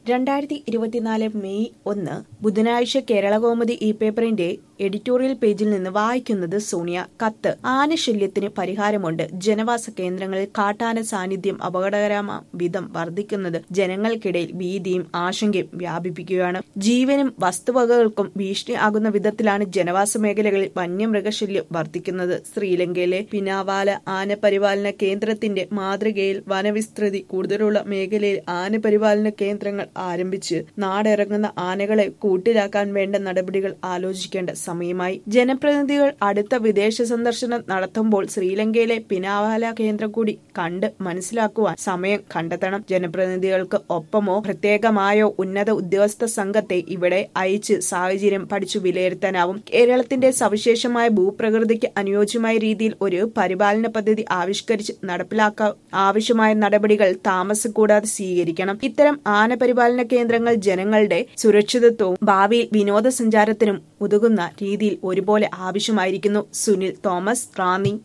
രണ്ടായിരത്തി ഇരുപത്തിനാല് മെയ് ഒന്ന് ബുധനാഴ്ച കേരളകൗമുദി ഇ പേപ്പറിന്റെ എഡിറ്റോറിയൽ പേജിൽ നിന്ന് വായിക്കുന്നത് സോണിയ കത്ത് ആനശല്യത്തിന് പരിഹാരമുണ്ട് ജനവാസ കേന്ദ്രങ്ങളിൽ കാട്ടാന സാന്നിധ്യം അപകടകരമാം വിധം വർദ്ധിക്കുന്നത് ജനങ്ങൾക്കിടയിൽ ഭീതിയും ആശങ്കയും വ്യാപിപ്പിക്കുകയാണ് ജീവനും വസ്തുവകകൾക്കും ഭീഷണിയാകുന്ന വിധത്തിലാണ് ജനവാസ മേഖലകളിൽ വന്യമൃഗശല്യം വർദ്ധിക്കുന്നത് ശ്രീലങ്കയിലെ പിനാവാല ആന പരിപാലന കേന്ദ്രത്തിന്റെ മാതൃകയിൽ വനവിസ്തൃതി കൂടുതലുള്ള മേഖലയിൽ ആന പരിപാലന കേന്ദ്രങ്ങൾ ആരംഭിച്ച് നാടിറങ്ങുന്ന ആനകളെ കൂട്ടിലാക്കാൻ വേണ്ട നടപടികൾ ആലോചിക്കേണ്ട സമയമായി ജനപ്രതിനിധികൾ അടുത്ത വിദേശ സന്ദർശനം നടത്തുമ്പോൾ ശ്രീലങ്കയിലെ പിനാവാല കേന്ദ്രം കൂടി കണ്ട് മനസ്സിലാക്കുവാൻ സമയം കണ്ടെത്തണം ജനപ്രതിനിധികൾക്ക് ഒപ്പമോ പ്രത്യേകമായോ ഉന്നത ഉദ്യോഗസ്ഥ സംഘത്തെ ഇവിടെ അയച്ച് സാഹചര്യം പഠിച്ചു വിലയിരുത്താനാവും കേരളത്തിന്റെ സവിശേഷമായ ഭൂപ്രകൃതിക്ക് അനുയോജ്യമായ രീതിയിൽ ഒരു പരിപാലന പദ്ധതി ആവിഷ്കരിച്ച് നടപ്പിലാക്കാൻ ആവശ്യമായ നടപടികൾ താമസം കൂടാതെ സ്വീകരിക്കണം ഇത്തരം ആന പരിപാലന കേന്ദ്രങ്ങൾ ജനങ്ങളുടെ സുരക്ഷിതത്വവും ഭാവിയിൽ വിനോദസഞ്ചാരത്തിനും ഉതകുന്ന രീതിയിൽ ഒരുപോലെ ആവശ്യമായിരിക്കുന്നു സുനിൽ തോമസ് റാന്നി